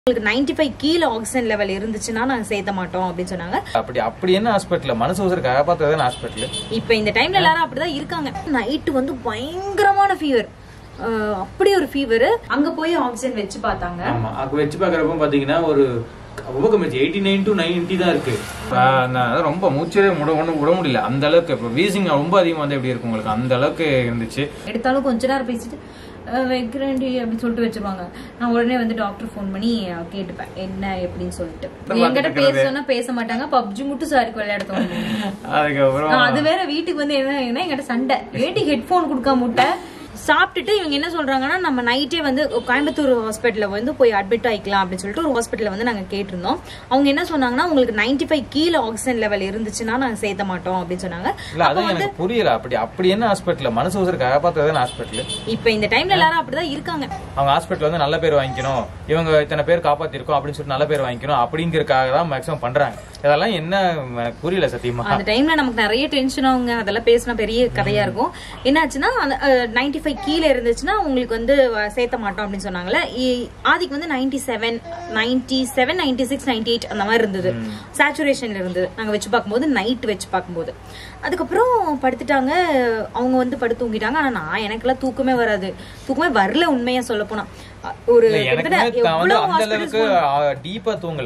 உங்களுக்கு ninety five கீழே oxygen level இருந்துச்சுன்னா நாங்க சேர்த்த மாட்டோம் அப்படின்னு சொன்னாங்க அப்படி அப்படி என்ன ஹாஸ்பிட்டல் மனசு உசுர காப்பாத்துறதுன்னு ஹாஸ்பிட்டல் இப்ப இந்த டைம்ல எல்லாரும் அப்படிதான் இருக்காங்க நைட்டு வந்து பயங்கரமான ஃபீவர் அப்படி ஒரு ஃபீவர் அங்க போய் ஆக்சிஜன் வச்சு பார்த்தாங்க ஆமா அங்க வச்சு பாக்குறப்ப பாத்தீங்கன்னா ஒரு ரொம்ப கம்மி எயிட்டி நைன் டு நைன்டி தான் இருக்கு ஆஹ் நான் அதான் ரொம்ப மூச்சே முட ஒண்ணும் விட முடியல அந்த அளவுக்கு இப்போ வீசிங் ரொம்ப அதிகமா வந்து எப்படி இருக்கும் உங்களுக்கு அந்த அளவுக்கு இருந்துச்சு எடுத்தாலும் கொஞ்ச நேரம் பேசிட்டு அஹ், வைக்கிறேன்டி அப்படின்னு சொல்லிட்டு வச்சிருவாங்க நான் உடனே வந்து டாக்டர் ஃபோன் பண்ணி அஹ், கேட்டுப்பேன் என்ன எப்படின்னு சொல்லிட்டு என்கிட்ட பேச சொன்னா பேச மாட்டாங்க பப்ஜி மட்டும் சாருக்கு விளையாட தோணும் அதுக்கப்புறம் ஆஹ் அது வேற வீட்டுக்கு வந்து என்ன என்ன என்கிட்ட சண்டை ஏட்டி ஹெட்போன் கொடுக்காம விட்ட சாப்பிட்டுட்டு இவங்க என்ன சொல்றாங்கன்னா நம்ம நைட்டே வந்து கோயம்புத்தூர் ஹாஸ்பிட்டல்ல வந்து போய் அட்மிட் ஆயிக்கலாம் அப்படின்னு சொல்லிட்டு ஒரு ஹாஸ்பிட்டல்ல வந்து நாங்க கேட்டிருந்தோம் அவங்க என்ன சொன்னாங்கன்னா உங்களுக்கு நைன்டி ஃபைவ் கீழே ஆக்சிஜன் லெவல் இருந்துச்சுன்னா நாங்க சேர்த்த மாட்டோம் அப்படின்னு சொன்னாங்க இல்ல அதான் எனக்கு புரியல அப்படி அப்படி என்ன ஹாஸ்பிட்டல் மனசு உசுர காப்பாத்துறதுன்னு ஹாஸ்பிட்டல் இப்ப இந்த டைம்ல எல்லாரும் அப்படிதான் இருக்காங்க அவங்க ஹாஸ்பிட்டல் வந்து நல்ல பேர் வாங்கிக்கணும் இவங்க இத்தனை பேர் காப்பாத்திருக்கோம் அப்படின்னு சொல்லிட்டு நல்ல பேர் வாங்கிக்கணும் அப்படிங்கறதுக்காக தான் மேக்ஸிமம் பண்றாங்க இதெல்லாம் என்ன எனக்கு புரியல சத்தியமா அந்த டைம்ல நமக்கு நிறைய டென்ஷன் ஆகுங்க அதெல்லாம் பேசினா பெரிய கதையா இருக்கும் என்னாச்சுன்னா நைன்டி ஃபைவ் கீழே இருந்துச்சுன்னா உங்களுக்கு வந்து அஹ், சேர்த்த மாட்டோம் அப்படின்னு சொன்னாங்கல்ல இ- ஆதிக்கு வந்து ninety seven ninety seven ninety six ninety eight அந்த மாதிரி இருந்தது சேச்சுரேஷன்ல இருந்தது நாங்க வச்சு பார்க்கும்போது நைட் வச்சு பார்க்கும்போது அதுக்கப்புறம் படுத்துட்டாங்க அவங்க வந்து படுத்து தூங்கிட்டாங்க ஆனா நான் எனக்கெல்லாம் தூக்கமே வராது தூக்கமே வரல உண்மையா சொல்ல போனா ஒரு இல்ல கிட்டத்தட்ட எனக்குமே நான் வந்து எவ்வளவு அந்த hospitals அளவுக்கு டீப்பா தூங்கல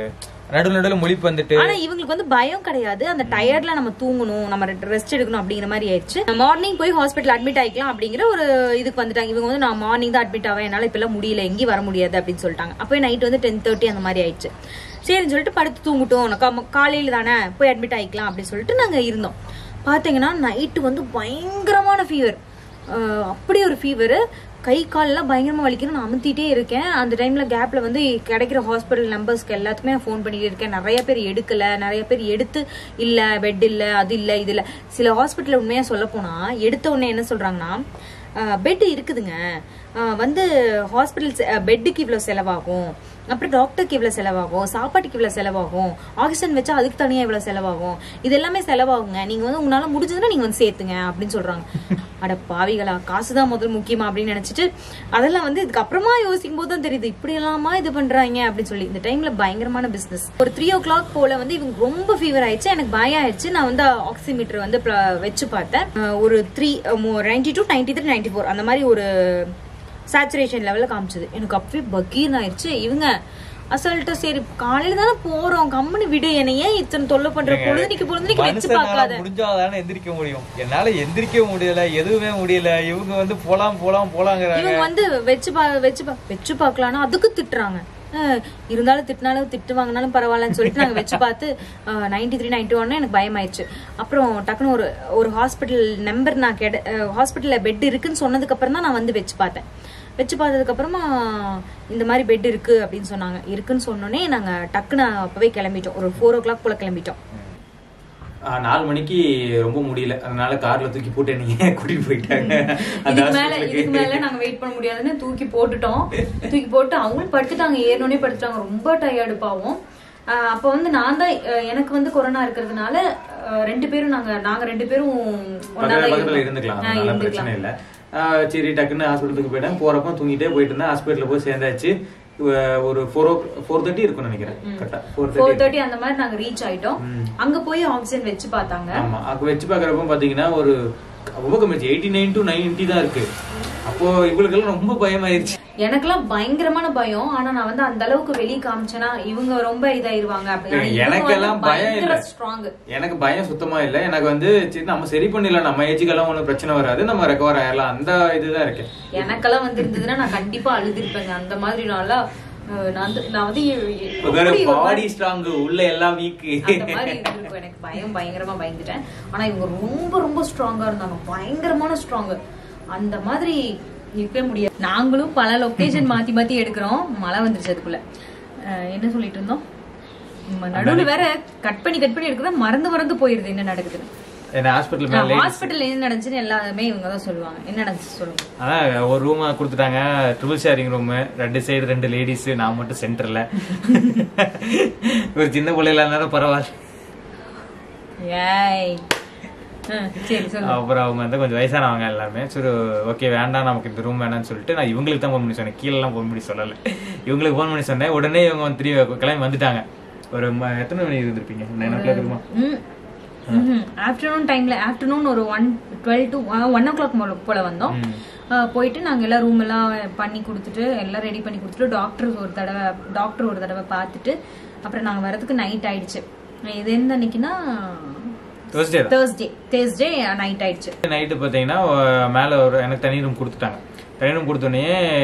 நடுவு நடுவில் முழிப்பு வந்துட்டு ஆனா இவங்களுக்கு வந்து பயம் கிடையாது அந்த டயர்ட்ல நம்ம தூங்கணும் நம்ம ரெஸ்ட் எடுக்கணும் அப்படிங்கிற மாதிரி ஆயிடுச்சு மார்னிங் போய் ஹாஸ்பிட்டல் அட்மிட் ஆயிக்கலாம் அப்படிங்கிற ஒரு இதுக்கு வந்துட்டாங்க இவங்க வந்து நான் மார்னிங் தான் அட்மிட் ஆவேன் என்னால இப்பெல்லாம் முடியல எங்கேயும் வர முடியாது அப்படின்னு சொல்லிட்டாங்க அப்போ நைட் வந்து டென் தேர்ட்டி அந்த மாதிரி ஆயிடுச்சு சரின்னு சொல்லிட்டு படுத்து தூங்கிட்டோம் நான் கா- காலையில தானே போய் அட்மிட் ஆயிக்கலாம் அப்படின்னு சொல்லிட்டு நாங்க இருந்தோம் பாத்தீங்கன்னா நைட்டு வந்து பயங்கரமான ஃபீவர் அப்படி ஒரு ஃபீவர் கை கால்லாம் பயங்கரமா வலிக்கணும் நான் அமுத்திட்டே இருக்கேன் அந்த டைம்ல கேப்ல வந்து கிடைக்கிற ஹாஸ்பிட்டல் நம்பர்ஸ்க்கு எல்லாத்துக்குமே நான் ஃபோன் பண்ணிட்டு இருக்கேன் நிறைய பேர் எடுக்கல நிறைய பேர் எடுத்து இல்ல பெட் இல்ல அது இல்ல இது இல்ல சில ஹாஸ்பிட்டல் உண்மையா சொல்ல போனா எடுத்த உடனே என்ன சொல்றாங்கன்னா பெட் இருக்குதுங்க அஹ் வந்து ஹாஸ்பிட்டல் பெட்டுக்கு இவ்வளவு செலவாகும் அப்புறம் டாக்டருக்கு இவ்வளவு செலவாகும் சாப்பாட்டுக்கு இவ்வளவு செலவாகும் ஆக்சிஜன் வச்சா அதுக்கு தனியா இவ்வளவு செலவாகும் இது எல்லாமே செலவாகுங்க நீங்க வந்து உங்களால முடிஞ்சதுன்னா நீங்க வந்து சேர்த்துங்க அப்படின்னு சொல்றாங்க அட பாவிகளா காசுதான் முதல் முக்கியமா அப்படின்னு நினைச்சிட்டு அதெல்லாம் வந்து இதுக்கு அப்புறமா யோசிக்கும் போது தான் தெரியுது இப்படி எல்லாமா இது பண்றாங்க அப்படின்னு சொல்லி இந்த டைம்ல பயங்கரமான பிசினஸ் ஒரு த்ரீ ஓ கிளாக் போல வந்து இவங்க ரொம்ப ஃபீவர் ஆயிடுச்சு எனக்கு பயம் ஆயிடுச்சு நான் வந்து ஆக்சிமீட்டர் வந்து pl- வச்சு பார்த்தேன் அஹ் ஒரு three ninety two ninety three ninety four அந்த மாதிரி ஒரு சேச்சுரேஷன் லெவல்ல காமிச்சது எனக்கு அப்பவே பகீர்னு ஆயிடுச்சு இவங்க அசல்ட்டா சரி காலையில தானே போறோம் கம்பெனி விடு என்னை ஏன் இத்தனை தொல்லை பண்ற பொழுதுனிக்கு பொழுதுனிக்கு வச்சு மனுஷனால பார்க்காத முடிஞ்சாதானே எந்திரிக்க முடியும் என்னால எந்திரிக்க முடியல எதுவுமே முடியல இவங்க வந்து போலாம் போலாம் போலாங்கிறாங்க இவங்க வந்து வச்சு பா வச்சு பா வச்சு பார்க்கலாம்னா அதுக்கு திட்டுறாங்க அஹ் இருந்தாலும் திட்டினாலும் திட்டு வாங்கினாலும் பரவாயில்லன்னு சொல்லிட்டு நாங்க வச்சு பார்த்து நைன்டி த்ரீ நைன்டி ஒன்னு எனக்கு பயமாயிடுச்சு அப்புறம் டக்குன்னு ஒரு ஒரு ஹாஸ்பிட்டல் நம்பர் நான் கெட ஹாஸ்பிட்டல்ல பெட் இருக்குன்னு சொன்னதுக்கு அப்புறம் தான் நான் வந்து வச்சு பார்த்தேன் வச்சு பார்த்ததுக்கு அப்புறமா இந்த மாதிரி பெட் இருக்கு அப்படின்னு சொன்னாங்க இருக்குன்னு சொன்னோன்னே நாங்க டக்குன்னு அப்பவே கிளம்பிட்டோம் ஒரு ஃபோர் ஓ கிளாக் போல கிளம்பிட்டோம் நாலு மணிக்கு ரொம்ப முடியல அதனால கார்ல தூக்கி போட்டு நீங்க கூட்டிட்டு போயிட்டாங்க அந்த இதுக்கு மேல ஹாஸ்பிட்டலுக்கு இதுக்கு மேல நாங்க வெயிட் பண்ண முடியாதுன்னு தூக்கி போட்டுட்டோம் தூக்கி போட்டு அவங்களும் படுத்துட்டாங்க ஏறணுனே படுத்துட்டாங்க ரொம்ப டயர்டு பாவம் ஆஹ் அப்ப வந்து நான் தான் அஹ் எனக்கு வந்து கொரோனா இருக்கிறதுனால அஹ் ரெண்டு பேரும் நாங்க நாங்க ரெண்டு பேரும் ஒண்ணா பக்கத்துல தான் பக்கத்துல இருந்தோம். இருந்துக்கலாம் ஆஹ் அதனால இருந்துக்கலாம். பிரச்சனை இல்ல ஆஹ் சரி டக்குன்னு ஹாஸ்பிட்டலுக்கு போயிட்டேன் போறப்ப தூங்கிட்டே போயிட்டு இருந்தேன் ஹாஸ்பிட்டல்ல போய் சேர்ந்தாச்சு அஹ் ஒரு ஃபோர் ஓ ஃபோர் தேர்ட்டி இருக்கும் நினைக்கிறேன் கரெக்டா ஃபோர் ஃபோர் தேர்ட்டி தேர்ட்டி அந்த மாதிரி நாங்க ரீச் ஆயிட்டோம் அங்க போய் ஆக்சிஜன் வச்சு பார்த்தாங்க ஆமா அங்க வச்சு பாக்குறப்ப பாத்தீங்கன்னா ஒரு ரொம்ப கம்மி எயிட்டி நைன் டு நைன்டி தான் இருக்கு அப்போ இவங்களுக்கு எல்லாம் ரொம்ப பயமாயிருச்சு எனக்கெல்லாம் பயங்கரமான பயம் ஆனா நான் வந்து அந்த அளவுக்கு வெளிய காமிச்சேன்னா இவங்க ரொம்ப இதாயிருவாங்க எனக்கெல்லாம் பயம் இல்ல. ஸ்ட்ராங் எனக்கு பயம் சுத்தமா இல்ல எனக்கு வந்து சரி நம்ம சரி பண்ணிடலாம் நம்ம ஏஜுக்கெல்லாம் ஒண்ணும் பிரச்சனை வராது நம்ம ரெக்கவர் ஆயிடலாம் அந்த இதுதான் இருக்கு எனக்கெல்லாம் வந்து இருந்ததுன்னா நான் கண்டிப்பா அழுதுருப்பேங்க அந்த மாதிரி நாளா அஹ், நான் வந்து நான் வந்து வேற எப்படி ஒரு பாடி ஸ்ட்ராங் உள்ள எல்லாம் வீக் அந்த மாதிரி இருந்திருக்கும் எனக்கு பயம் பயங்கரமா பயந்துட்டேன் ஆனா இவங்க ரொம்ப ரொம்ப ஸ்ட்ராங்கா இருந்தாங்க பயங்கரமான ஸ்ட்ராங் அந்த மாதிரி இருக்கவே முடியாது நாங்களும் பல லொகேஷன் மாத்தி மாத்தி எடுக்கிறோம் மழை வந்துருச்சு அதுக்குள்ள அஹ், என்ன சொல்லிட்டு இருந்தோம் ம- நடுவுல வேற கட் பண்ணி கட் பண்ணி எடுக்கிறத மறந்து மறந்து போயிருது என்ன நடக்குதுன்னு என்ன ஹாஸ்பிட்டல் மேல ஹாஸ்பிட்டல் என்ன நடந்துச்சுன்னு எல்லாருமே இவங்க தான் சொல்லுவாங்க என்ன நடந்துச்சு சொல்லுங்க அதான் ஒரு ரூம் கொடுத்துட்டாங்க ட்ரிபிள் ஷேரிங் ரூம் ரெண்டு சைடு ரெண்டு லேடிஸ் நான் மட்டும் சென்டர்ல ஒரு சின்ன பிள்ளைல இருந்தாலும் பரவாயில்ல ஏய் ஆ, சரி சொல்லு அப்புறம் அவங்க வந்து கொஞ்சம் வயசானவங்க எல்லாமே சரி ஓகே வேண்டாம் நமக்கு இந்த ரூம் வேணாம்னு சொல்லிட்டு நான் இவங்களுக்கு தான் ஃபோன் பண்ணி சொன்னேன் கீழெல்லாம் ஃபோன் பண்ணி சொல்லலை இவங்களுக்கு ஃபோன் பண்ணி சொன்னேன் உடனே இவங்க வந்து திரும்பி கிளம்பி வந்துட்டாங்க ஒரு ம- எத்தனை மணி இருந்திருப்பீங்க நைன் ஓ கிளாக் இருக்குமா ஆஃப்டர்நூன் டைம்ல ஆஃப்டர்நூன் ஒரு one twelve to one o'clock போல வந்தோம் ம். அஹ் போயிட்டு நாங்க எல்லாம் ரூம் எல்லாம் பண்ணி கொடுத்துட்டு எல்லாம் ரெடி பண்ணி கொடுத்துட்டு டாக்டர் ஒரு தடவை டாக்டர் ஒரு தடவை பார்த்துட்டு அப்புறம் நாங்க வரதுக்கு நைட் ஆயிடுச்சு இது எந்த அன்னைக்குன்னா தேர்ஸ்டே தான் தேர்ஸ்டே தேர்ஸ்டே நைட் ஆயிடுச்சு நைட்டு பார்த்தீங்கன்னா அஹ், மேலே ஒரு எனக்கு தனி ரூம் கொடுத்துட்டாங்க தனி ரூம் கொடுத்தோடனே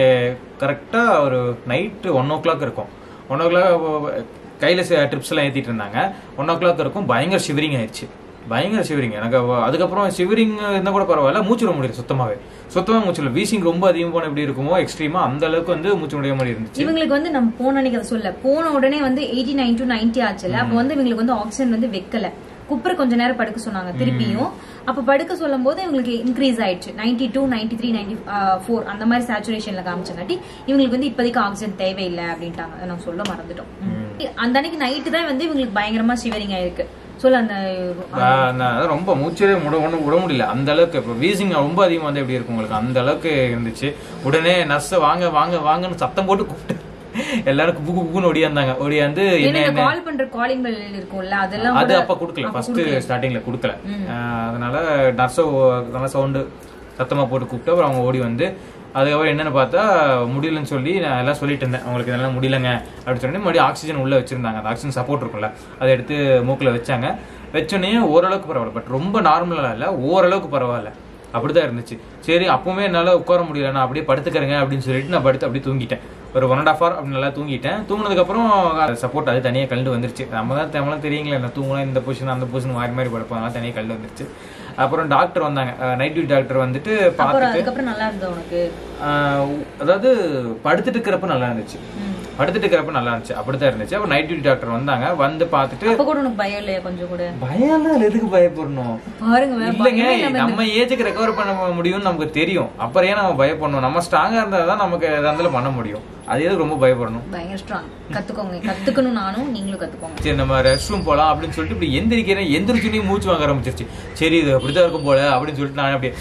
கரெக்டாக ஒரு நைட்டு ஒன் ஓ கிளாக் இருக்கும் ஒன் ஓ கிளாக் கையில் ட்ரிப்ஸ் எல்லாம் ஏற்றிட்டு இருந்தாங்க ஒன் ஓ கிளாக் இருக்கும் பயங்கர ஷிவரிங் ஆயிடுச்சு பயங்கர ஷிவரிங் எனக்கு அவ- அதுக்கப்புறம் ஷிவரிங் இருந்தால் கூட பரவாயில்ல மூச்சு விட முடியல சுத்தமாகவே சுத்தமாக மூச்சு இல்லை வீசிங் ரொம்ப அதிகம் போன எப்படி இருக்குமோ எக்ஸ்ட்ரீமா அந்த அளவுக்கு வந்து மூச்சு விட மாதிரி இருந்துச்சு இவங்களுக்கு வந்து நம்ம போன அன்னைக்கு அதை சொல்ல போன உடனே வந்து எயிட்டி நைன் டு நைன்டி ஆச்சுல அப்போ வந்து இவங்களுக்கு வந்து ஆக்சிஜன் வந்து வைக்கல குப்புற கொஞ்ச நேரம் படுக்க சொன்னாங்க திருப்பியும் அப்ப படுக்க சொல்லும் போது இவங்களுக்கு இன்க்ரீஸ் ஆயிடுச்சு ninety two ninety three ninety four அந்த மாதிரி சேச்சுரேஷன்ல காமிச்சங்காட்டி இவங்களுக்கு வந்து இப்போதைக்கு ஆக்சிஜன் தேவையில்லை அப்படின்ட்டாங்க அதை நம்ம சொல்ல மறந்துட்டோம் அந்த அன்னைக்கு நைட்டு தான் வந்து இவங்களுக்கு பயங்கரமா ஷிவரிங் ஆயிருக்கு சொல்ல அந்த ஆஹ் நான் அதான் ரொம்ப மூச்சே முட ஒன்றும் விட முடியல அந்த அளவுக்கு இப்போ வீசிங் ரொம்ப அதிகமாக வந்து எப்படி இருக்கும் உங்களுக்கு அந்த அளவுக்கு இருந்துச்சு உடனே நர்ஸை வாங்க வாங்க வாங்கன்னு சத்தம் போட்டு கூப்பிட்டு எல்லாரும் குப்பு குப்புன்னு ஓடியாந்தாங்க ஓடியாந்து என்ன ஏன்னா கால் பண்ற காலிங் பெல் இருக்கும்ல அதெல்லாம் அது கூட- அப்ப கொடுக்கல ஃபர்ஸ்ட் ஸ்டார்டிங்ல கொடுக்கல ஆஹ் அதனால நர்ஸோ நல்லா சவுண்டு சத்தமா போட்டு கூப்பிட்டு அப்புறம் அவங்க ஓடி வந்து அதுக்கப்புறம் என்னன்னு பார்த்தா முடியலன்னு சொல்லி நான் எல்லாம் சொல்லிட்டு இருந்தேன் அவங்களுக்கு இதெல்லாம் முடியலங்க அப்படின்னு சொல்லி மறுபடியும் ஆக்சிஜன் உள்ள வச்சிருந்தாங்க அந்த ஆக்சிஜன் சப்போர்ட் இருக்கும்ல அதை எடுத்து மூக்குல வச்சாங்க வச்சோடனே ஓரளவுக்கு பரவாயில்ல பட் ரொம்ப நார்மலா இல்ல ஓரளவுக்கு பரவாயில்ல அப்படிதான் இருந்துச்சு சரி அப்பவுமே என்னால உட்கார முடியல நான் அப்படியே படுத்துக்கிறேங்க அப்படின்னு சொல்லிட்டு நான் படுத்து அப்படியே தூங்கிட்டேன் ஒரு ஒன் அண்ட் ஆஃப் ஹவர் அப்படி நல்லா தூங்கிட்டேன் தூங்கினதுக்கு அப்புறம் சப்போர்ட் அது தனியாக கழண்டு வந்துருச்சு நம்ம தான் தமிழம் தெரியுங்களே என்ன தூங்கலாம் இந்த பொசிஷன் அந்த பொசிஷன் மாறி மாறி படுப்பாங்க தனியாக கழண்டு வந்துருச்சு அப்புறம் டாக்டர் வந்தாங்க நைட் டியூட்டி டாக்டர் வந்துட்டு அப்புறம் பார்த்துட்டு அதுக்கப்புறம் நல்லா இருந்தது உனக்கு ஆஹ் அதாவது படுத்துட்டு இருக்கிறப்ப நல்லா இருந்துச்சு படுத்துட்டு இருக்கிறப்ப நல்லா இருந்துச்சு அப்படித்தான் இருந்துச்சு அப்புறம் நைட் டியூட்டி டாக்டர் வந்தாங்க வந்து பார்த்துட்டு அப்ப கூட உனக்கு பயம் இல்லையா கொஞ்சம் கூட பயம்லாம் எதுக்கு பயப்படணும் பாருங்க வே- இல்லைங்க பயமே இல்லாம நம்ம ஏஜுக்கு ரெக்கவர் பண்ண முடியும்னு நமக்கு தெரியும் அப்புறம் ஏன் நம்ம பயப்படணும் நம்ம ஸ்ட்ராங்கா இருந்தா தான் நமக்கு எதா இருந்தாலும் பண்ண முடியும் அது எதுக்கு ரொம்ப பயப்படணும் பயங்கர ஸ்ட்ராங் கத்துக்கோங்க கத்துக்கணும் நானும் நீங்களும் கத்துக்கோங்க சரி நம்ம ரெஸ்ட் ரூம் போலாம் அப்படின்னு சொல்லிட்டு இப்படி எந்திரிக்கிறேன் எந்திரிச்சுனே மூச்சு வாங்க ஆரம்பிச்சிருச்சு சரி இது அப்படிதான் இருக்கும் போல அப்படின்னு சொல்லிட்டு நான் அப்படியே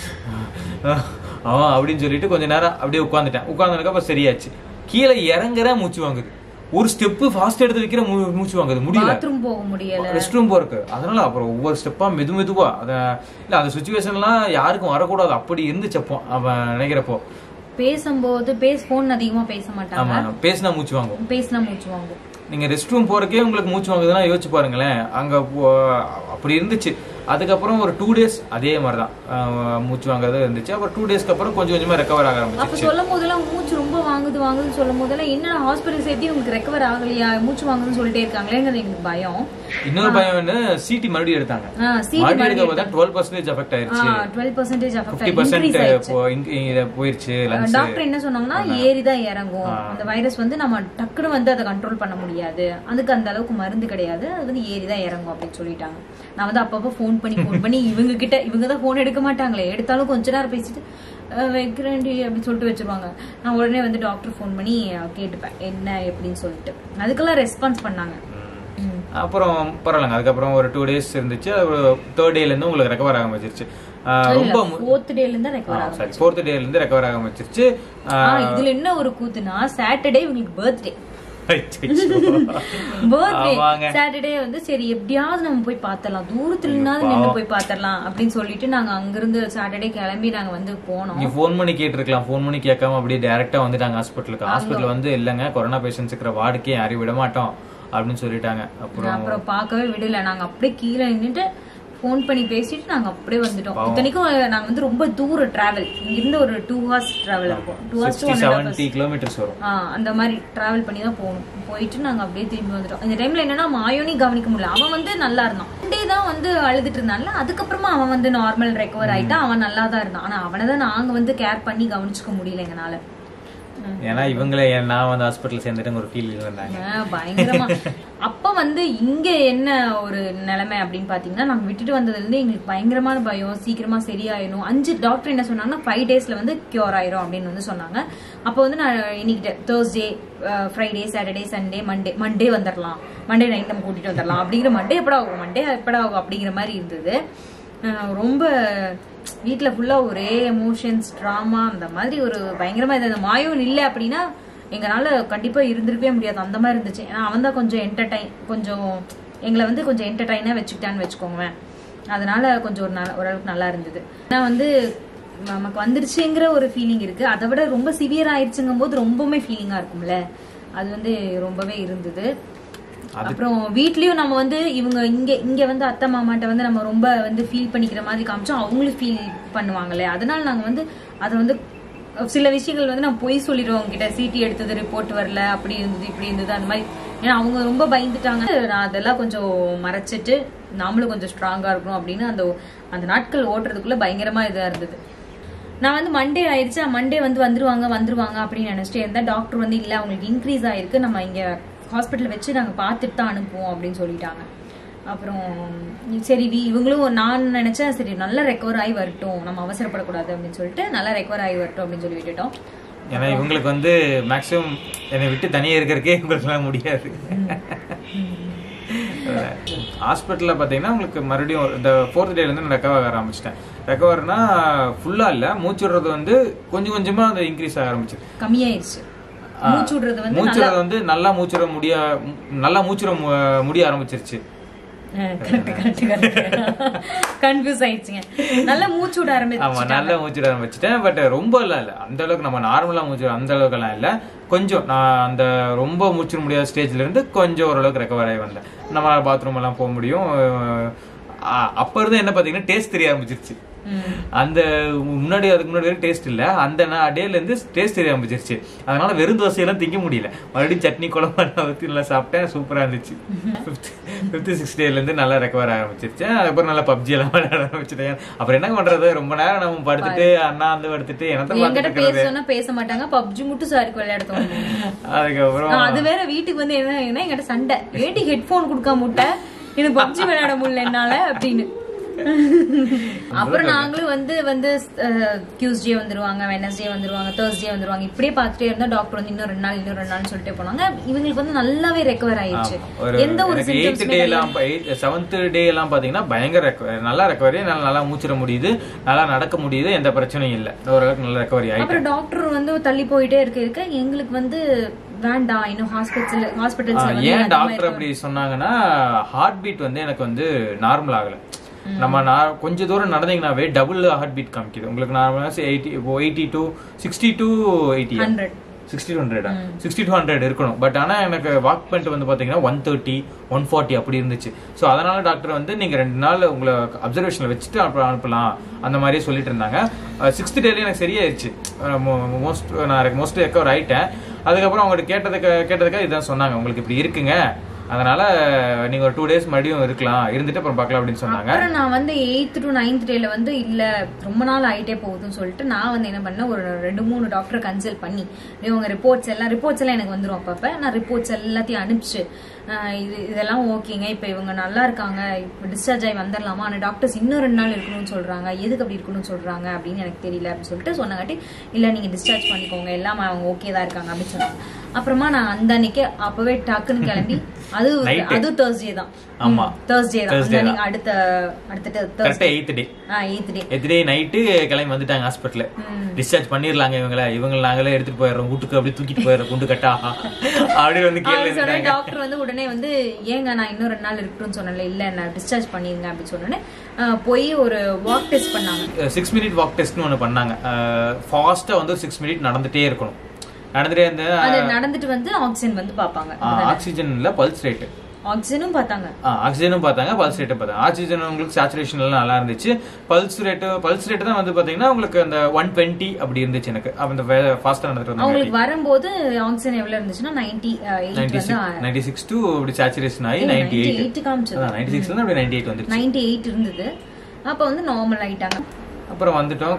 ஆ அப்படின்னு சொல்லிட்டு கொஞ்ச நேரம் அப்படியே உட்காந்துட்டேன் உட்காந்துனதுக்கு அப்புறம் சரியாச்சு கீழே இறங்குற மூச்சு வாங்குது ஒரு ஸ்டெப்பு ஃபாஸ்ட் எடுத்து வைக்கிற மூ- மூச்சு வாங்குது முடியல பாத்ரூம் போக முடியல ரெஸ்ட் ரூம் போறக்கு அதனால அப்புறம் ஒவ்வொரு ஸ்டெப்பா மெது மெதுவா அத இல்ல அந்த சுச்சுவேஷன்லாம் யாருக்கும் வரக்கூடாது அப்படி இருந்துச்சு அப்போ அவன் நினைக்கிறப்போ பேசும்போது பேச போன் அதிகமா பேச மாட்டாங்க ஆமா பேசினா மூச்சு வாங்கும் பேசினா மூச்சு வாங்கும் நீங்க ரெஸ்ட் ரூம் போறக்கே உங்களுக்கு மூச்சு வாங்குதுன்னா யோசிச்சு பாருங்களேன் அங்க போ- அப்படி இருந்துச்சு அதுக்கப்புறம் ஒரு டூ டேஸ் அதே மாதிரிதான் ஆஹ் மூச்சு வாங்குறது இருந்துச்சு அப்புறம் டூ டேஸ்க்கு அப்புறம் கொஞ்சம் கொஞ்சமா ரெக்கவர் ஆக அப்ப ஆரம்பிச்சிச்சு சொல்லும் போதெல்லாம் மூச்சு ரொம்ப வாங்குது வாங்குதுன்னு சொல்லும் போதெல்லாம் என்ன ஹாஸ்பிட்டல் சேர்த்து உங்களுக்கு ரெக்கவர் ஆகலையா மூச்சு வாங்குதுன்னு சொல்லிட்டே இருக்காங்களேங்கிறது எங்களுக்கு பயம் இன்னொரு பயம் என்ன சிடி மறுபடியும் எடுத்தாங்க சீட் மறுபடியும் எடுக்க பார்த்தா டுவெல் பர்சன்டேஜ் அஃபெக்ட் ஆயிருச்சு twelve percentage fifty affect increase ஆயிடுச்சு பர்சன்ட் போயிருச்சு லங்ஸ் டாக்டர் என்ன சொன்னாங்கன்னா ஏறி தான் இறங்கும் அந்த வைரஸ் வந்து நம்ம டக்குனு வந்து அதை கண்ட்ரோல் பண்ண முடியாது அதுக்கு அந்த அளவுக்கு மருந்து கிடையாது அது வந்து ஏறி தான் இறங்கும் அப்படின்னு சொல்லிட்டாங்க நான் வந்து அப்பப்போ ஃபோன் பண்ணி ஃபோன் பண்ணி இவங்க கிட்ட இவங்க தான் ஃபோன் எடுக்க மாட்டாங்களே எடுத்தாலும் கொஞ்ச நேரம் பேசிட்டு அஹ், வைக்கிறேன்டி அப்படின்னு சொல்லிட்டு வச்சிருவாங்க நான் உடனே வந்து டாக்டர் ஃபோன் பண்ணி அஹ், கேட்டுப்பேன் என்ன எப்படின்னு சொல்லிட்டு அதுக்கெல்லாம் ரெஸ்பான்ஸ் பண்ணாங்க ம். அப்புறம் பரவாயில்லங்க அதுக்கப்புறம் ஒரு டூ டேஸ் இருந்துச்சு தேர்ட் டேல இருந்து உங்களுக்கு ரெக்கவர் ஆக ஆரம்பிச்சிருச்சு ஆஹ் ரொம்ப ஃபோர்த் டேல இருந்து ரெக்கவர் ஆகும் சாரி ஃபோர்த் டேல இருந்து ரெக்கவர் ஆக ஆரம்பிச்சிருச்சு ஆ, இதுல என்ன ஒரு கூத்துனா சாட்டர்டே இவங்களுக்கு பர்த்டே பர்த்டே ஆமாங்க. சாட்டர்டே வந்து சரி எப்படியாவது நம்ம போய் பார்த்தரலாம் தூரத்துல இருந்தாவது நின்று போய் பார்த்தரலாம் அப்படின்னு சொல்லிட்டு நாங்க அங்கிருந்து சாட்டர்டே கிளம்பி நாங்க வந்து போனோம் நீ ஃபோன் பண்ணி கேட்டிருக்கலாம் ஃபோன் பண்ணி கேட்காம அப்படியே டைரக்டா வந்துட்டாங்க ஹாஸ்பிட்டலுக்கு ஹாஸ்பிட்டல் வந்து இல்லைங்க கொரோனா பேஷண்ட்ஸ் இருக்கிற வார்டுக்கே யாரையும் விட மாட்டோம் அப்படின்னு சொல்லிட்டாங்க அப்புறம் அப்புறம் பார்க்கவே விடல நாங்க அப்படியே கீழே நின்னுட்டு ஃபோன் பண்ணி பேசிட்டு நாங்க அப்படியே வந்துட்டோம் இத்தனைக்கும் நாங்க வந்து ரொம்ப தூரம் டிராவல் இங்கிருந்து ஒரு டூ ஹவர்ஸ் டிராவல் இருக்கும் two hours to sixty seventy kilometers வரும் ஆ, அந்த மாதிரி டிராவல் பண்ணி தான் போகணும் போயிட்டு நாங்க அப்படியே திரும்பி வந்துட்டோம் இந்த டைம்ல என்னன்னா மாயோனி கவனிக்க முடியல அவன் வந்து நல்லா இருந்தான் டே தான் வந்து அழுதுட்டு இருந்தான்ல அதுக்கப்புறமா அவன் வந்து நார்மல் ரெக்கவர் ஆயிட்டா அவன் நல்லா தான் இருந்தான் ஆனா அவனை தான் நாங்க வந்து கேர் பண்ணி கவனிச்சுக்க முடியல எங்கனால ஏன்னா இவங்களே நான் வந்து ஹாஸ்பிட்டல் சேர்ந்துட்டு ஒரு ஃபீல் இருந்தாங்க ஆ, பயங்கரமா அப்ப வந்து இங்க என்ன ஒரு நிலைமை அப்படின்னு பாத்தீங்கன்னா நாங்க விட்டுட்டு வந்ததுல இருந்து எங்களுக்கு பயங்கரமான பயம் சீக்கிரமா சரியாயிடும் அஞ்சு டாக்டர் என்ன சொன்னாங்கன்னா ஃபைவ் டேஸ்ல வந்து கியூர் ஆயிரும் அப்படின்னு வந்து சொன்னாங்க அப்போ வந்து நான் இன்னைக்கு Thursday Friday Saturday Sunday Monday Monday வந்துடலாம் மண்டே நைட் நம்ம கூட்டிட்டு வந்துடலாம் அப்படிங்கிற மண்டே எப்படா ஆகும் மண்டே எப்படா ஆகும் அப்படிங்கிற மாதிரி இருந்தது அஹ் ரொம்ப வீட்ல ஃபுல்லா ஒரே எமோஷன்ஸ் ட்ராமா அந்த மாதிரி ஒரு பயங்கரமா இது மாயம் இல்லை அப்படின்னா எங்களால கண்டிப்பா இருந்திருக்கவே முடியாது அந்த மாதிரி இருந்துச்சு ஏன்னா அவன் தான் கொஞ்சம் என்டர்டைன் கொஞ்சம் எங்களை வந்து கொஞ்சம் என்டர்டைனா வச்சுக்கிட்டான்னு வச்சுக்கோங்களேன் அதனால கொஞ்சம் ஒரு நல்ல ஓரளவுக்கு நல்லா இருந்தது நான் வந்து நமக்கு வந்துருச்சுங்கிற ஒரு ஃபீலிங் இருக்கு அதை விட ரொம்ப சிவியர் ஆயிடுச்சுங்கும் போது ரொம்பவுமே ஃபீலிங்கா இருக்கும்ல அது வந்து ரொம்பவே இருந்தது அப்புறம் வீட்லயும் நம்ம வந்து இவங்க இங்க இங்க வந்து அத்தை மாமாட்ட வந்து நம்ம ரொம்ப வந்து ஃபீல் பண்ணிக்கிற மாதிரி காமிச்சோம் அவங்களும் ஃபீல் பண்ணுவாங்கல்ல அதனால நாங்க வந்து அதை வந்து சில விஷயங்கள் வந்து நான் பொய் சொல்லிடுவோம் அவங்க கிட்ட சிடி எடுத்தது ரிப்போர்ட் வரல அப்படி இருந்தது இப்படி இருந்தது அந்த மாதிரி ஏன்னா அவங்க ரொம்ப பயந்துட்டாங்க நான் அதெல்லாம் கொஞ்சம் மறைச்சிட்டு நாமளும் கொஞ்சம் ஸ்ட்ராங்கா இருக்கணும் அப்படின்னு அந்த அந்த நாட்கள் ஓட்டுறதுக்குள்ள பயங்கரமா இதா இருந்தது நான் வந்து மண்டே ஆயிடுச்சு மண்டே வந்து வந்துருவாங்க வந்துருவாங்க அப்படின்னு நினைச்சிட்டே இருந்தேன் டாக்டர் வந்து இல்ல அவங்களுக்கு இன்க்ரீஸ் ஆயிருக்கு நம்ம இங்க ஹாஸ்பிட்டல் வச்சு நாங்க பார்த்துட்டு தான் அனுப்புவோம் அப்படின்னு சொல்லிட்டாங்க அப்புறம் சரி வி- இவங்களும் நான் நினைச்சேன் சரி நல்லா ரெக்கவர் ஆகி வரட்டும் நம்ம அவசரப்படக்கூடாது அப்படின்னு சொல்லிட்டு நல்லா ரெக்கவர் ஆகி வரட்டும் அப்படின்னு சொல்லி விட்டுட்டோம் ஏன்னா இவங்களுக்கு வந்து மேக்ஸிமம் என்னை விட்டு தனியா இருக்கிறதுக்கே இவங்களுக்குலாம் முடியாது ஹாஸ்பிட்டலில் பார்த்தீங்கன்னா உங்களுக்கு மறுபடியும் இந்த ஃபோர்த் டேலேருந்து நான் ரெக்கவர் ஆக ஆரம்பிச்சிட்டேன் ரெக்கவர்னா ஃபுல்லாக இல்லை மூச்சு விடுறது வந்து கொஞ்சம் கொஞ்சமாக அது இன்க்ரீஸ் ஆக ஆரம்பிச்சு கம்மியாயிருச்சு மூச்சு விடுறது வந்து மூச்சு விடுறது வந்து நல்லா மூச்சு விட முடிய நல்லா மூச்சு விட மு- முடிய ஆரம்பிச்சிருச்சு கரெக்ட் கரெக்ட் கரெக்ட் கன்ஃபியூஸ் ஆயிடுச்சுங்க நல்லா மூச்சு விட ஆமா ஆரம்பிச்சு நல்லா மூச்சு விட ஆரம்பிச்சிட்டேன் பட் ரொம்ப எல்லாம் இல்ல அந்த அளவுக்கு நம்ம நார்மலா மூச்சு விட- அந்த அளவுக்கு எல்லாம் இல்ல கொஞ்சம் நான் அந்த ரொம்ப மூச்சு விட முடியாத ஸ்டேஜ்ல இருந்து கொஞ்சம் ஓரளவுக்கு ரெக்கவர் ஆகி வந்தேன் நம்ம பாத்ரூம் எல்லாம் போக முடியும் அஹ் அப்ப இருந்து என்ன பாத்தீங்கன்னா டேஸ்ட் தெரிய ஆரம்பிச்சிருச்சு ம். அந்த முன்னாடி அதுக்கு முன்னாடி வரைக்கும் டேஸ்ட் இல்ல அந்த டேல இருந்து டேஸ்ட் தெரிய ஆரம்பிச்சிருச்சு அதனால வெறும் தோசையெல்லாம் திங்க முடியல மறுபடியும் சட்னி குழம்பு எல்லாம் ஊத்தி நல்லா சாப்பிட்டேன் சூப்பரா இருந்துச்சு ஃபிஃப்த் சிக்ஸ் டேல இருந்து நல்லா ரெக்கவர் ஆரம்பிச்சிருச்சு அதுக்கப்புறம் நல்லா பப்ஜி எல்லாம் விளையாட ஆரம்பிச்சிட்டேன் அப்புறம் என்ன பண்றது ரொம்ப நேரம் நம்ம படுத்துட்டு அண்ணா வந்து படுத்துட்டு என்னத்த என்கிட்ட பார்த்துட்டு பேச இருக்கிறது சொன்னா பேச மாட்டாங்க பப்ஜி மட்டும் சாருக்கு விளையாட தோணும் அதுக்கப்புறம் நான் அது வேற வீட்டுக்கு வந்து என்ன என்ன என்கிட்ட சண்டை ஏடி ஹெட்போன் கொடுக்காம விட்ட எனக்கு பப்ஜி விளையாட முடியல என்னால அப்படின்னு அப்புறம் நாங்களும் வந்து வந்து டியூஸ்டே வந்துருவாங்க வெனஸ்டே வந்துருவாங்க தேர்ஸ்டே வந்துருவாங்க இப்படியே பார்த்துட்டே இருந்தா டாக்டர் வந்து இன்னும் ரெண்டு நாள் இன்னும் ரெண்டு நாள் சொல்லிட்டே போனாங்க இவங்களுக்கு வந்து நல்லாவே ரெக்கவர் ஆயிடுச்சு ஒரு எந்த ஒரு எனக்கு எயித் symptoms டே எல்லாம் செவன்த் டே எல்லாம் பாத்தீங்கன்னா பயங்கர recovery. நல்லா ரெக்கவரி நல்லா நல்லா மூச்சிட முடியுது நல்லா நடக்க முடியுது எந்த பிரச்சனையும் இல்ல ஓரளவுக்கு நல்லா ரெக்கவரி ஆயிட்டு அப்புறம் டாக்டர் வந்து தள்ளி போயிட்டே இருக்க இருக்க எங்களுக்கு வந்து வேண்டாம் இன்னும் ஹாஸ்பிட்டல் ஹாஸ்பிட்டல்ஸ்ல வந்து ஏன் அதிகமா டாக்டர் அப்படி சொன்னாங்கன்னா ஹார்ட் பீட் வந்து எனக்கு வந்து நார்மல் ஆகல நம்ம நான் கொஞ்ச தூரம் நடந்தீங்கன்னாவே டபுள் ஹார்ட் பீட் காமிக்குது உங்களுக்கு நார்மலாக எயிட்டி இப்போ eighty two sixty two eighty hundred sixty two ஹண்ட்ரடா சிக்ஸ்டி டூ ஹண்ட்ரட் இருக்கணும் பட் ஆனா எனக்கு வாக் பண்ணிட்டு வந்து பாத்தீங்கன்னா ஒன் தேர்ட்டி ஒன் ஃபார்ட்டி அப்படி இருந்துச்சு ஸோ அதனால டாக்டர் வந்து நீங்க ரெண்டு நாள் உங்களை அப்சர்வேஷன்ல வச்சுட்டு அப்புறம் அனுப்பலாம் அந்த மாதிரியே சொல்லிட்டு இருந்தாங்க சிக்ஸ்த் டேல எனக்கு சரியாயிருச்சு மோஸ்ட் நான் மோஸ்ட் ரெக்கவர் ஆயிட்டேன் அதுக்கப்புறம் அவங்ககிட்ட கேட்டதுக்கு கேட்டதுக்காக இதான் சொன்னாங்க உங்களுக்கு இப்படி இருக்குங்க அதனால நீங்க ஒரு டூ டேஸ் மறுபடியும் இருக்கலாம் இருந்துட்டு அப்புறம் பார்க்கலாம் அப்படின்னு சொன்னாங்க அப்புறம் நான் வந்து எயித் டு நைன்த் டேல வந்து இல்ல ரொம்ப நாள் ஆயிட்டே போகுதுன்னு சொல்லிட்டு நான் வந்து என்ன பண்ணேன் ஒரு ரெண்டு மூணு டாக்டரை கன்சல்ட் பண்ணி இவங்க ரிப்போர்ட்ஸ் எல்லாம் ரிப்போர்ட்ஸ் எல்லாம் எனக்கு வந்துரும் அப்பப்ப நான் ரிப்போர்ட்ஸ் எல்லாத்தையும் அனுப்பிச்சு ஆஹ் இது இதெல்லாம் ஓகேங்க இப்ப இவங்க நல்லா இருக்காங்க இப்போ டிஸ்சார்ஜ் ஆகி வந்துடலாமா ஆனா டாக்டர்ஸ் இன்னும் ரெண்டு நாள் இருக்கணும்னு சொல்றாங்க எதுக்கு அப்படி இருக்கணும்னு சொல்றாங்க அப்படின்னு எனக்கு தெரியல அப்படின்னு சொல்லிட்டு சொன்னங்காட்டி இல்ல நீங்க டிஸ்சார்ஜ் பண்ணிக்கோங்க எல்லாம் அவங்க ஓகே தான் இருக்காங்க அப்படின்னு சொன்னாங்க அப்புறமா நான் அந்த அன்னைக்கு அப்பவே டக்குன்னு கிளம்பி அது Night. அது தேர்ஸ்டே தான் ஆமா. தேர்ஸ்டே தான் Thursday அந்த அன்னைக்கு அடுத்த அடுத்த கரெக்டா எயித் டே எயித் டே எதிரே நைட்டு கிளம்பி வந்துட்டாங்க ஹாஸ்பிட்டல் டிஸ்சார்ஜ் பண்ணிடலாங்க இவங்கள இவங்க நாங்களே எடுத்துட்டு போயிடுறோம் வீட்டுக்கு அப்படியே தூக்கிட்டு போயிடுறோம் குண்டு கட்டா அப்படி வந்து கேள்வி அவர் சொன்ன டாக்டர் வந்து உடனே வந்து ஏங்க நான் இன்னும் ரெண்டு நாள் இருக்கட்டும்னு சொன்னல இல்ல நான் டிஸ்சார்ஜ் பண்ணிருங்க அப்படின்னு சொன்னோடனே அஹ், போய் ஒரு வாக் டெஸ்ட் பண்ணாங்க சிக்ஸ் மினிட் வாக் டெஸ்ட்னு ஒன்று பண்ணாங்க ஃபாஸ்ட்டாக வந்து சிக்ஸ் மினிட் நடந்துட்டே இருக்கணும் நடந்துட்டே இருந்து அது நடந்துட்டு வந்து ஆக்சிஜன் வந்து பாப்பாங்க ஆக்சிஜன்ல பல்ஸ் ரேட்டு ஆக்சிஜனும் பார்த்தாங்க ஆக்சிஜனும் பார்த்தாங்க பல்ஸ் ரேட்டும் பார்த்தாங்க ஆக்சிஜன் உங்களுக்கு சேச்சுரேஷன் எல்லாம் நல்லா இருந்துச்சு பல்ஸ் ரேட்டு பல்ஸ் ரேட்டு தான் வந்து பாத்தீங்கன்னா உங்களுக்கு அந்த ஒன் டுவெண்ட்டி அப்படி இருந்துச்சு எனக்கு அப்ப அந்த ஃபாஸ்ட்டாக நடந்துட்டு இருந்தாங்க அவங்களுக்கு வரும்போது ஆக்சிஜன் எவ்வளவு இருந்துச்சுன்னா நைன்டி எயிட் நைன்டி வந்து சிக்ஸ் நைன்டி சிக்ஸ் டூ அப்படி சேச்சுரேஷன் ஆகி நைன்டி எயிட் எயிட் காமிச்சது நைன்டி சிக்ஸ்ல அப்படி நைன்டி எயிட் வந்துருச்சு நைன்டி எயிட் இருந்தது அப்ப வந்து நார்மல் ஆயிட்டாங்க அப்புறம் வந்துட்டோம்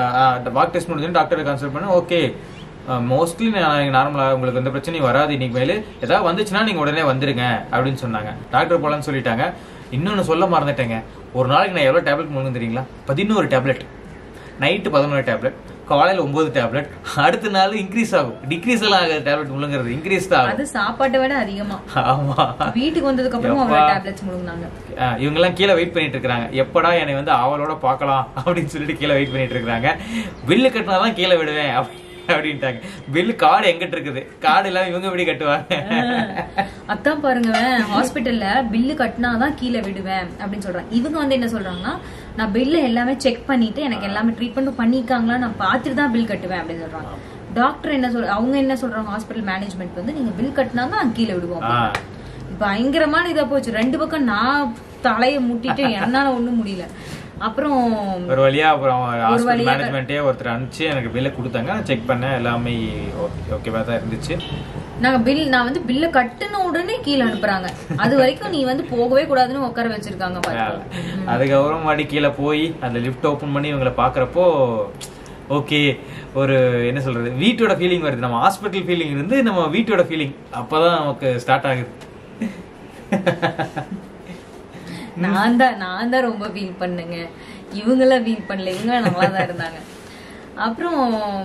வாக் டெஸ்ட் முடிஞ்சு டாக்டரை கன்சல்ட் பண்ணி ஓகே மோஸ்ட்லி நார்மலாக உங்களுக்கு எந்த பிரச்சனையும் வராது இன்னைக்கு மேலே ஏதாவது வந்துச்சுன்னா நீங்கள் உடனே வந்துருங்க அப்படின்னு சொன்னாங்க டாக்டர் போலான்னு சொல்லிட்டாங்க இன்னொன்று சொல்ல மறந்துட்டேங்க ஒரு நாளைக்கு நான் எவ்வளோ டேப்லெட் முழுங்க தெரியுங்களா பதினோரு டேப்லெட் நைட்டு பதினோரு டேப்லெட் காலையில ஒன்பது டேப்லெட் அடுத்த நாள் இன்க்ரீஸ் ஆகும் டிக்ரீஸ் எல்லாம் ஆகாது டேப்லெட் முழுங்குறது இன்க்ரீஸ் தான் ஆகும் அது சாப்பாட்டை விட அதிகமா ஆமா வீட்டுக்கு வந்ததுக்கு அப்புறமும் அவ்வளவு டேப்லெட்ஸ் முழுங்கினாங்க இவங்க எல்லாம் கீழே வெயிட் பண்ணிட்டு இருக்காங்க எப்படா என்னை வந்து அவளோட பார்க்கலாம் அப்படின்னு சொல்லிட்டு கீழே வெயிட் பண்ணிட்டு இருக்காங்க பில்லு கட்டினாதான் கீழே விடுவேன் அப்படி- அப்படின்ட்டாங்க பில்லு கார்டு எங்கிட்ட இருக்குது கார்டு எல்லாம் இவங்க எப்படி கட்டுவாங்க அதான் பாருங்க ஹாஸ்பிட்டல்ல பில்லு கட்டினாதான் கீழே விடுவேன் அப்படின்னு சொல்றாங்க இவங்க வந்து என்ன சொல்றாங்கன்னா நான் பில்லு எல்லாமே செக் பண்ணிட்டு எனக்கு எல்லாமே ட்ரீட்மெண்ட் பண்ணிருக்காங்களா நான் பார்த்துட்டு தான் பில் கட்டுவேன் அப்படின்னு சொல்றாங்க டாக்டர் என்ன சொல் அவங்க என்ன சொல்றாங்க ஹாஸ்பிட்டல் மேனேஜ்மெண்ட் வந்து நீங்க பில் கட்டினா தான் கீழே விடுவோம் ஆ. பயங்கரமான இதா போச்சு ரெண்டு பக்கம் நான் தலையை முட்டிட்டு என்னால ஒண்ணும் முடியல அப்புறம் ஒரு வழியா அப்புறம் ஹாஸ்பிட்டல் வழியா மேனேஜ்மெண்ட்டே ஒருத்தர் அனுப்பிச்சு எனக்கு பில்லை கொடுத்தாங்க செக் பண்ண எல்லாமே ஓகே ஓகேவா தான் இருந்துச்சு நாங்க பில் நான் வந்து பில்ல கட்டுன உடனே கீழே அனுப்புறாங்க அது வரைக்கும் நீ வந்து போகவே கூடாதுன்னு உட்கார வச்சிருக்காங்க பாருங்க அதுக்கப்புறம் மறுபடி கீழே போய் அந்த லிஃப்ட் ஓப்பன் பண்ணி இவங்களை பார்க்குறப்போ ஓகே ஒரு என்ன சொல்றது வீட்டோட ஃபீலிங் வருது நம்ம ஹாஸ்பிட்டல் ஃபீலிங் இருந்து நம்ம வீட்டோட ஃபீலிங் அப்பதான் நமக்கு ஸ்டார்ட் ஆகுது நான் தான் நான் தான் ரொம்ப ஃபீல் பண்ணுங்க இவங்கெல்லாம் ஃபீல் பண்ணல இவங்க நல்லா தான் இருந்தாங்க அப்புறம்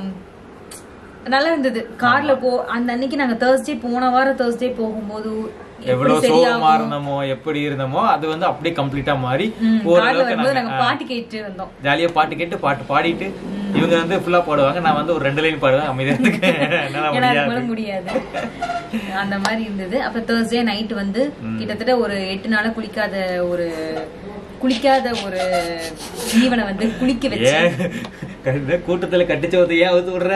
நல்லா இருந்தது கார்ல போ அந்த அன்னைக்கு நாங்க தேர்ஸ்டே போன வாரம் தேர்ஸ்டே போகும்போது எப்படி எவ்வளவு சரியாகும்? சோகமா இருந்தோமோ எப்படி இருந்தோமோ அது வந்து அப்படியே கம்ப்ளீட்டா மாறி ம், கார்ல ஓரளவுக்கு வரும்போது நாங்க நாங்க பாட்டு கேட்டு வந்தோம் ஜாலியா பாட்டு கேட்டு பாட்டு பாடிட்டு இவங்க வந்து ஃபுல்லா பாடுவாங்க நான் வந்து ஒரு ரெண்டு லைன் பாடுவேன் அமைதியா இருக்கு என்னால ஏன்னா அது முடியாது போல முடியாது அந்த மாதிரி இருந்தது அப்ப தேர்ஸ்டே நைட் வந்து கிட்டத்தட்ட ஒரு எட்டு நாளா குளிக்காத ஒரு குளிக்காத ஒரு ஜீவனை வந்து குளிக்க வச்சு ஏன் இந்த கூட்டத்துல கட்டிச்சவத்தை ஏன் அவுத்து விடுற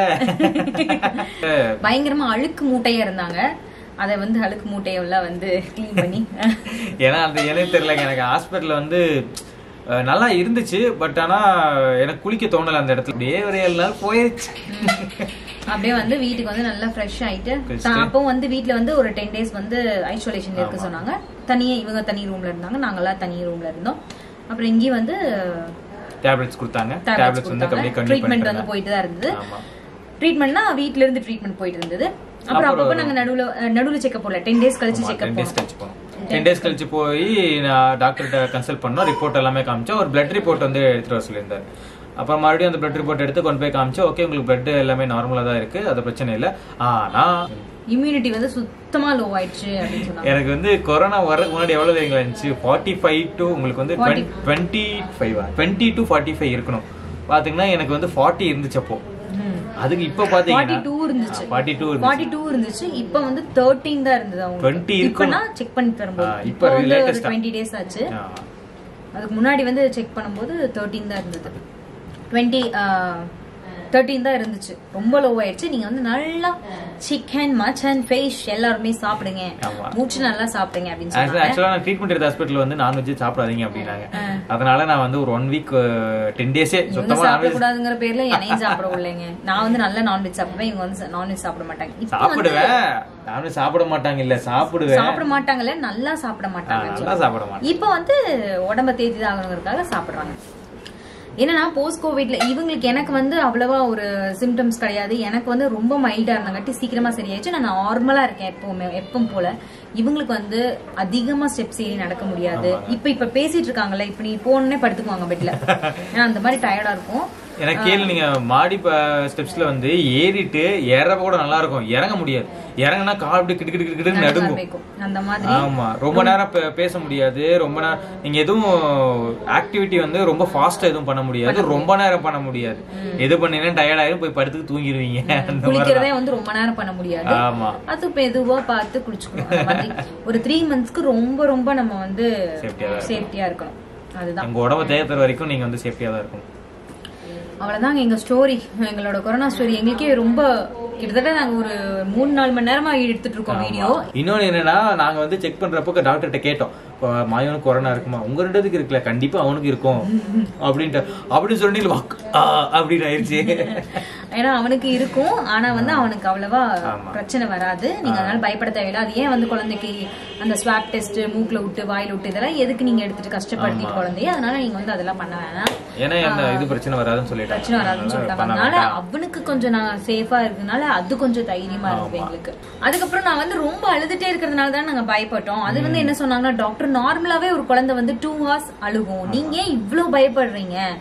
பயங்கரமா அழுக்கு மூட்டையா இருந்தாங்க அதை வந்து அழுக்கு மூட்டையெல்லாம் வந்து க்ளீன் பண்ணி ஏன்னா அந்த எனக்கு தெரியலங்க எனக்கு ஹாஸ்பிட்டல்ல வந்து அஹ், நல்லா இருந்துச்சு பட் ஆனா எனக்கு குளிக்க தோணல அந்த இடத்துல அப்படியே ஒரு ஏழு நாள் போயிருச்சு அப்படியே வந்து வீட்டுக்கு வந்து நல்லா ஃப்ரெஷ் ஆயிட்டு குளிச்சுட்டு. தான் அப்போ வந்து வீட்ல வந்து ஒரு டென் டேஸ் வந்து ஐசோலேஷன்ல இருக்க சொன்னாங்க தனியா இவங்க தனி ரூம்ல இருந்தாங்க நாங்கெல்லாம் தனி ரூம்ல இருந்தோம் அப்புறம் இங்கேயும் வந்து டேப்லெட்ஸ் கொடுத்தாங்க டேப்லெட்ஸ் டேப்லெட்ஸ் வந்து அப்படியே கொடுத்தாங்க கண்டினியூ ட்ரீட்மெண்ட் வந்து பண்ணிட்டு போயிட்டு தான் இருந்தது ஆமா ட்ரீட்மெண்ட்னா வீட்ல இருந்து ட்ரீட்மெண்ட் போயிட்டு இருந்தது அப்புறம் அப்பப்போ நாங்க நடுவுல அஹ், நடுவுல செக்அப் போல டென் டேஸ் கழிச்சு டென் செக்அப் டேஸ் போனோம் கழிச்சு போனோம் டென் டேஸ் கழிச்சு போய் நான் டாக்டர்கிட்ட கன்சல்ட் பண்ணோம் ரிப்போர்ட் எல்லாமே காமிச்சோம் ஒரு பிளட் ரிப்போர்ட் வந்து எடுத்துட்டு வர சொல்லியிருந்தார் அப்புறம் மறுபடியும் அந்த பிளட் ரிப்போர்ட் எடுத்து கொண்டு போய் காமிச்சோம் ஓகே உங்களுக்கு பிளட் எல்லாமே நார்மலா தான் இருக்கு அது பிரச்சனை இல்லை ஆனா இம்யூனிட்டி வந்து சுத்தமா லோ ஆயிடுச்சு அப்படின்னு சொன்னாங்க எனக்கு வந்து கொரோனா வர்றதுக்கு முன்னாடி எவ்வளவு தெரியுங்களா இருந்துச்சு ஃபார்ட்டி ஃபைவ் டு உங்களுக்கு வந்து twenty five twenty to forty five இருக்கணும் பாத்தீங்கன்னா எனக்கு வந்து ஃபார்ட்டி இருந்துச்சு அப்போ அதுக்கு இப்ப ஃபார்ட்டி பாத்தீங்கன்னா டூ இருந்துச்சு ஃபார்ட்டி டூ ஃபார்ட்டி டூ இருந்துச்சு இப்போ வந்து தேர்ட்டீன் தான் இருந்தது 20 அவங்க இருக்கும். இப்பனா செக் பண்ணி தரும்போது ஆ, இப்ப இப்போ வந்து ஒரு latest ஆ. டுவெண்ட்டி டேஸ் ஆச்சு அதுக்கு முன்னாடி வந்து செக் பண்ணும்போது தேர்ட்டீன் தான் இருந்தது டுவெண்ட்டி தேர்ட்டீன் தான் இருந்துச்சு ரொம்ப லோ ஆயிடுச்சு நீங்க வந்து நல்லா சிக்கன் மட்டன் ஃபிஷ் எல்லாருமே சாப்பிடுங்க ஆமா. மூச்சு நல்லா சாப்பிடுங்க அப்படின்னு சொன்னாங்க ஆக்சுவலா நான் ட்ரீட்மெண்ட் எடுத்த ஹாஸ்பிட்டல் வந்து நான்வெஜ் சாப்பிடாதீங்க அப்படின்னாங்க அதனால நான் வந்து ஒரு ஒன் வீக் டென் டேஸே இவங்க சுத்தமா சாப்பிட நான்வெஜ் கூடாதுங்கிற பேர்ல என்னையும் சாப்பிட விடலைங்க நான் வந்து நல்லா நான்வெஜ் சாப்பிடுவேன் இவங்க வந்து நான்வெஜ் சாப்பிட மாட்டாங்க இப்போ வந்து சாப்பிடுவேன் நானும் சாப்பிட மாட்டாங்க இல்ல சாப்பிடுவேன் சாப்பிட மாட்டாங்கல்ல நல்லா சாப்பிட ஆ, மாட்டாங்க நல்லா சாப்பிட மாட்டேன் இப்போ வந்து உடம்ப தேத்தி ஆகணுங்கிறதுக்காக சாப்பிடுறாங்க என்னன்னா போஸ்ட் கோவிட்ல இவங்களுக்கு எனக்கு வந்து அவ்வளவா ஒரு சிம்டம்ஸ் கிடையாது எனக்கு வந்து ரொம்ப மைல்டா இருந்தங்காட்டி சீக்கிரமா சரியாயிடுச்சு நான் நார்மலா இருக்கேன் எப்பவுமே எப்பவும் போல இவங்களுக்கு வந்து அதிகமா ஸ்டெப்ஸ் ஏறி நடக்க முடியாது இப்ப இப்ப பேசிட்டு இருக்காங்கல்ல இப்ப நீ போனே படுத்துக்குவாங்க பெட்ல ஏன்னா அந்த மாதிரி டயர்டா இருக்கும் எனக்கு கீழே நீங்க மாடி ஸ்டெப்ஸ்ல வந்து ஏறிட்டு ஏற கூட நல்லா இருக்கும் இறங்க முடியாது இறங்கினா கால் அப்படி கிட்டு கிட்டு கிட்டு கிட்டு நடுங்கும் இருக்கும். அந்த மாதிரி ஆமா ரொம்ப நேரம் பே- பேச முடியாது ரொம்ப நேரம் நீங்க எதுவும் ஆக்டிவிட்டி வந்து ரொம்ப ஃபாஸ்டா எதுவும் பண்ண முடியாது ரொம்ப நேரம் பண்ண முடியாது எது பண்ணீங்கன்னா டயர்ட் ஆயிரும் போய் படுத்து தூங்கிடுவீங்க அந்த மாதிரி குளிக்கிறதே வந்து ரொம்ப நேரம் பண்ண முடியாது ஆமா அது மெதுவா பார்த்து குளிச்சுக்கணும் அந்த மாதிரி ஒரு த்ரீ மந்த்ஸ்க்கு ரொம்ப ரொம்ப நம்ம வந்து Safety-ஆ தான் சேஃப்டியா இருக்கணும் அதுதான் உங்க உடம்ப தேய்க்கிற வரைக்கும் நீங்க வந்து சேஃப்டியா தான் இருக்கணும் அவ்வளவுதாங்க எங்க ஸ்டோரி எங்களோட கொரோனா ஸ்டோரி எங்களுக்கே ரொம்ப கிட்டத்தட்ட நாங்க ஒரு மூணு நாலு மணி நேரமா எடுத்துட்டு இருக்கோம் வீடியோ இன்னொன்னு என்னன்னா நாங்க வந்து செக் பண்றப்போ டாக்டர்கிட்ட கேட்டோம் இப்போ மாயவனுக்கு கொரோனா இருக்குமா உங்க ரெண்டுத்துக்கு இருக்குல்ல கண்டிப்பா அவனுக்கு இருக்கும் அப்படின்ட்டு அப்படின்னு சொல்லி வாக் ஆ, அப்படின்னு ஆயிடுச்சு ஏன்னா அவனுக்கு இருக்கும் ஆனா வந்து அவனுக்கு அவ்வளவா ஆமா. பிரச்சனை வராது நீங்க அதனால பயப்பட தேவையில்லை அது ஏன் வந்து குழந்தைக்கு அந்த ஸ்வாப் டெஸ்ட் மூக்குல விட்டு வாயில விட்டு இதெல்லாம் எதுக்கு நீங்க எடுத்துட்டு கஷ்டப்படுத்தி குழந்தைய அதனால நீங்க வந்து அதெல்லாம் பண்ண வேணாம் ஏன்னா அந்த இது பிரச்சனை வராதுன்னு சொல்லிட்டாங்க பிரச்சனை வராதுன்னு சொல்லிட்டாங்க பண்ண அதனால வேண்டாம். அவனுக்கு கொஞ்சம் நான் சேஃபா இருக்கனால அது கொஞ்சம் தைரியமா இருக்கு எங்களுக்கு அதுக்கப்புறம் நான் வந்து ரொம்ப அழுதுட்டே இருக்கிறதுனால தான் நாங்க பயப்பட்டோம் அது வந்து என்ன சொன்னாங்கன்னா டாக்டர் நார்மலாவே ஒரு குழந்தை வந்து டூ ஹவர்ஸ் அழுகும் நீங்க ஏன் இவ்ளோ பயப்படுறீங்க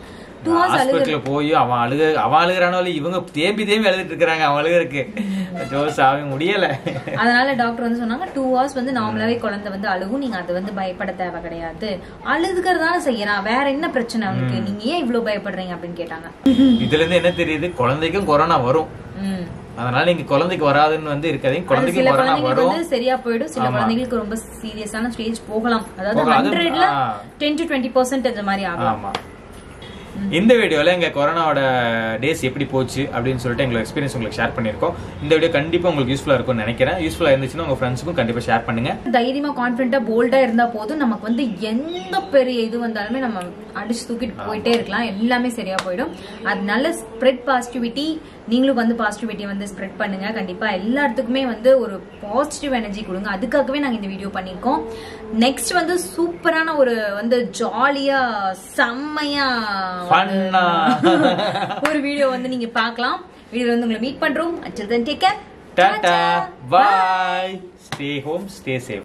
டூ ஹவர்ஸ் ஹாஸ்பிட்டல்ல போய் அவன் அழுக அவன் அழுகிறானால இவங்க தேம்பி தேம்பி அழுதுட்டு இருக்காங்க அவன் அழுகிறதுக்கு ஜோஸ் அவன் முடியல அதனால டாக்டர் வந்து சொன்னாங்க டூ ஹவர்ஸ் வந்து நார்மலாவே குழந்தை வந்து அழுகும் நீங்க அது வந்து பயப்பட தேவை கிடையாது அழுதுக்கிறதால செய்யறான் வேற என்ன பிரச்சனை அவனுக்கு நீங்க ஏன் இவ்வளவு பயப்படுறீங்க அப்படின்னு கேட்டாங்க இதுல இருந்து என்ன தெரியுது குழந்தைக்கும் கொரோனா வரும் ம். அதனால நீங்க குழந்தைக்கு வராதுன்னு வந்து இருக்காதீங்க அது குழந்தைக்கு சில கொரோனா குழந்தைங்களுக்கு வரும் வந்து சரியா போயிடும் சில குழந்தைங்களுக்கு ரொம்ப சீரியஸான ஸ்டேஜ் போகலாம் அதாவது போகலாம். அது- ஹண்ட்ரட்ல ஆ. டென் டு டுவெண்ட்டி பர்சன்ட் இந்த மாதிரி ஆகலாம் ஆமா இந்த வீடியோல எங்க கொரோனாவோட டேஸ் எப்படி போச்சு அப்படின்னு சொல்லிட்டு எங்களோட எக்ஸ்பீரியன்ஸ் உங்களுக்கு ஷேர் பண்ணிருக்கோம் இந்த வீடியோ கண்டிப்பா உங்களுக்கு யூஸ்ஃபுல்லா இருக்கும்னு நினைக்கிறேன் யூஸ்ஃபுல்லா இருந்துச்சுன்னா உங்க ஃப்ரெண்ட்ஸுக்கும் கண்டிப்பா ஷேர் பண்ணுங்க தைரியமா கான்பிடண்டா போல்டா இருந்தா போதும் நமக்கு வந்து எந்த பெரிய இது வந்தாலுமே நம்ம அடிச்சு தூக்கிட்டு போயிட்டே இருக்கலாம் எல்லாமே சரியா போயிடும் அதனால ஸ்ப்ரெட் பாசிட்டிவிட்டி நீங்களும் வந்து பாசிட்டிவிட்டி வந்து ஸ்ப்ரெட் பண்ணுங்க கண்டிப்பா எல்லாத்துக்குமே வந்து ஒரு பாசிட்டிவ் எனர்ஜி கொடுங்க அதுக்காகவே நாங்க இந்த வீடியோ பண்ணிருக்கோம் நெக்ஸ்ட் வந்து சூப்பரான ஒரு வந்து ஜாலியா செம்மையா ஃபன்னா ஒரு வீடியோ வந்து நீங்க பார்க்கலாம் வீடியோ வந்து உங்களை மீட் பண்றோம் until then take care tata bye stay home stay safe